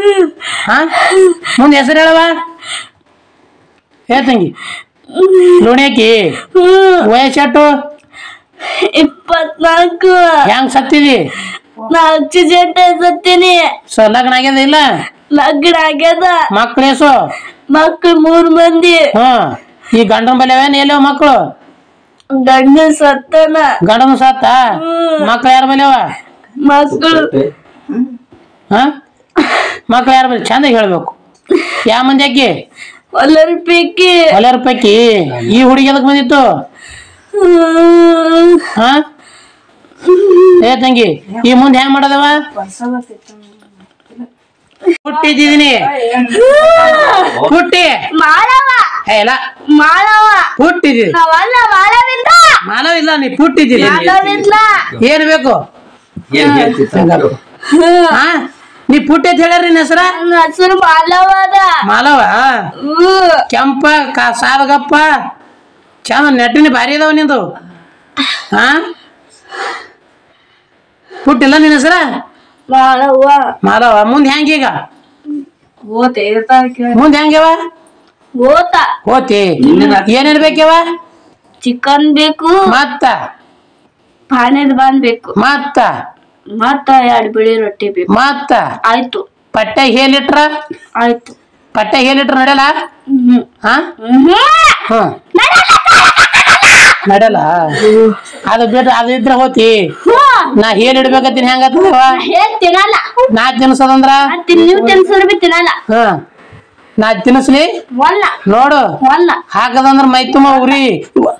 ಹಾ ಮುಂದೆ ಹೆಸರು ಹೇಳವ ಹೇಳ್ತಂಗಿ ಲೋಣಿಯಾಕಿ ವಯಸ್ಸೆಟ್ಟು ಇಪ್ಪತ್ನಾಲ್ಕು ಹೆಂಗ್ ಸತ್ತಿದಿ ನಾಲ್ಕು ಜಂಟ ಸತ್ತೀನಿ ಸೊ ಲಗ್ನ ಆಗ್ಯದ ಇಲ್ಲ ಲಗ್ನ ಆಗ್ಯದ ಮಕ್ಳು ಎಸು ಮಕ್ಳು ಮೂರ್ ಮಂದಿ ಹ್ಮ್ ಈ ಗಂಡನ ಬಲ್ಯವೇನ್ ಎಲ್ಲವ ಮಕ್ಕಳು ಗಂಡ ಸತ್ತನ ಗಂಡನ ಸತ್ತ ಮಕ್ಳು ಯಾರ ಬಲ್ಯವ ಮಕ್ಕಳು ಹಾ ಮಕ್ಳು ಯಾರ ಬಲ್ಲಿ ಚಂದ ಹೇಳ್ಬೇಕು ಯಾವ ಮಂದಿ ಆಕಿ ಎಲ್ಲರ ಪೈಕಿ ಹೊಲೆರ ಪೈಕಿ ಈ ಹುಡುಗಿ ಎದಕ್ ಬಂದಿತ್ತು ಹಾ ಏ ತಂಗಿ ಈ ಮುಂದೆ ಹೆಂಗ್ ಮಾಡೋದವ ಹುಟ್ಟಿದ್ದೀನಿ ಹುಟ್ಟಿ ಮಾಳವ ಏ, ಇಲ್ಲ ಮಾಳವ ಹುಟ್ಟಿದ್ದೀನಿ ನಾವಲ್ಲ ಮಾಳವಿಲ್ಲ ಮಾನವ ಇಲ್ಲ ನೀ ಹುಟ್ಟಿದ್ದೀನಿ ಮಾಳವಿಲ್ಲ ಏನ್ ಬೇಕು ಏನ್ ಹೇಳ್ತಿತ್ತು ಹಾ ನೀ ಪುಟ್ಟಿ ಅಂತ ಹೇಳ್ಯಾರ ನಿನ್ನ ಹೆಸರ ನನ್ನ ಹೆಸರು ಮಾಲವದ ಮಾಲವ ಹ್ಮ್. ಕೆಂಪ ಕಾ ಸಾದಗಪ್ಪ ಚಂದ ನೆಟ್ಟಿನ ಭಾರಿ ಅದಾವ ನಿಂದು ಹಾ ಪುಟ್ಟಿಲ್ಲ ನಿನ್ನ ಹೆಸರ ಮಾಳವ್ವ ಮಾಲವ ಮುಂದೆ ಹೆಂಗೀಗ ಓತೆ ಮುಂದೆ ಹೆಂಗ್ಯವ ಓತ ಹೋತಿ ಏನೇನ್ ಬೇಕ್ಯವ ಚಿಕನ್ ಬೇಕು ಮತ್ತ ಪಾನೇದ್ ಬಾನ್ ಬೇಕು ಮತ್ತ ಮತ್ತ ಎರಡು ಬಿಳಿ ರೊಟ್ಟಿ ಬೇಕು ಮತ್ತ ಆಯ್ತು ಪಟ್ಟೆ ಹೇಳಿಟ್ರ ಆಯ್ತು ಪಟ್ಟೆ ಹೇಳಿಟ್ರ ನಡೆಯಲ್ಲ ಹ್ಮ್ ಹಾ ಹ್ಮ್ ಹ್ಮ್ ನಡೆಯಲ್ಲ ಅದು ಬಿಟ್ರೆ ಅದು ಇದ್ರೆ ಹೋತಿ ನಾ ಹೇಳಿ ಇಡ್ಬೇಕತ್ತೀನಿ ಹೆಂಗತ್ತದವ ಹೇಗ್ ತಿನ್ನಲ್ಲ ನಾ ತಿನ್ಸದಂದ್ರ ನಾನ್ ತಿನ್ ನೀವ್ ತಿನ್ಸಿದ್ರು ಬಿ ತಿನ್ನಲ್ಲ ಹ್ಮ್ ನಾ ತಿನ್ಸ್ಲಿ ಒಲ್ಲ ನೋಡು ಒಲ್ಲ ಹಾಕದಂದ್ರ ಮೈ ತುಂಬ ಉರಿ